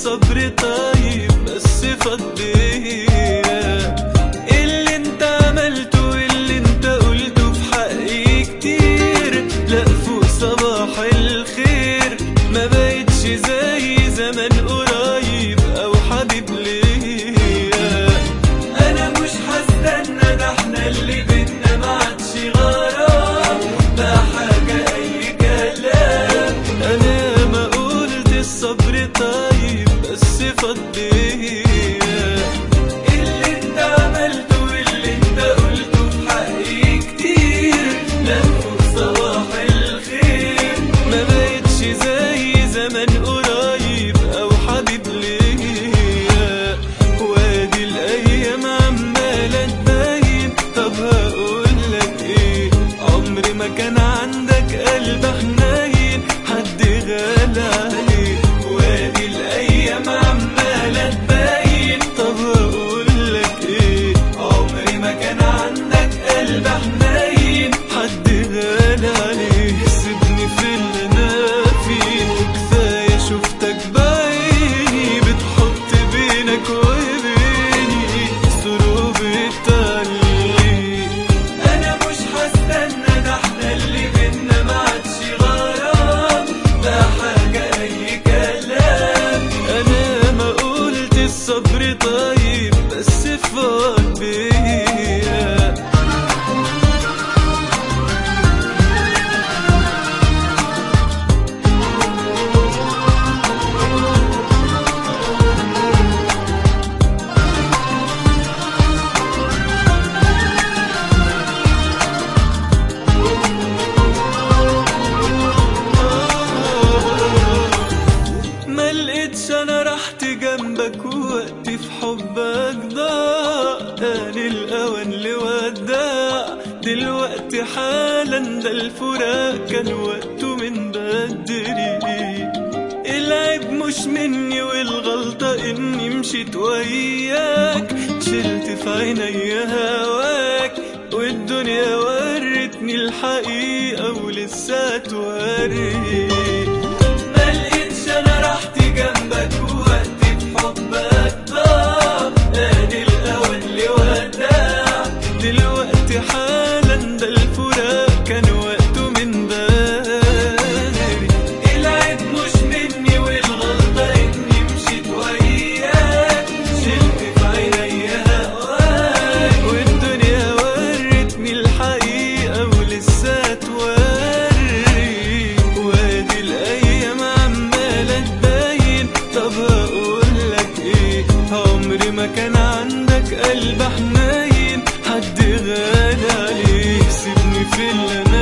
الصبر طيب بس فضيها اللي انت عملته واللي انت قلته في حقي كتير لا فوق صباح الخير ما بقتش زي زمان قريب او حبيب ليا انا مش هستنى ده احنا اللي بينا ما عادش غرام ده حاجه اي كلام انا ما قلت الصبر طيب بس فضيها اللي انت عملته واللي انت قلته في حقي كتير لا فوق صباح الخير ما بقتش زي زمان قريب او حبيب ليا وادي الايام عماله تبين طب هقولك ايه عمري ما كان عندك قلب حنين حد غالى عليه وادي الايام عماله تبين طب هقولك ايه عمري ما كان عندك قلب حنين حد غالى عليه سيبني في اللي انا فيه كفايه شفتك بعيني بتحط بينك وبيني سروب التعليق انا مش هستنى ده احنا اللي بينا ما عادش غرام ده حاجه اي كلام انا ما قلت الصبر طيب بس فاض بيا ما لقيتش انا رحت جنبك ووقتي في حبك ضاع كان الاوان لوداع دلوقتي حالا ده الفراق كان وقته من بدري العيب مش مني والغلطة اني مشيت وياك شلت في عيني هواك والدنيا ورتني الحقيقة ولسه توري ما لقيتش انا رحت جنبك ووقتي في حبك ضاع ادي الاول اللي وداع دلوقتي حالا ده الفراق كان وقته من بدري العيب مش مني والغلطة اني مشيت وياك شلت في عيني هواك والدنيا ورتني الحقيقة ولسه توري وادي الايام عمالة تبين طب هقولك ايه عمري ما كان عندك قلب حنين حد غالي عليك سيبني في اللي أنا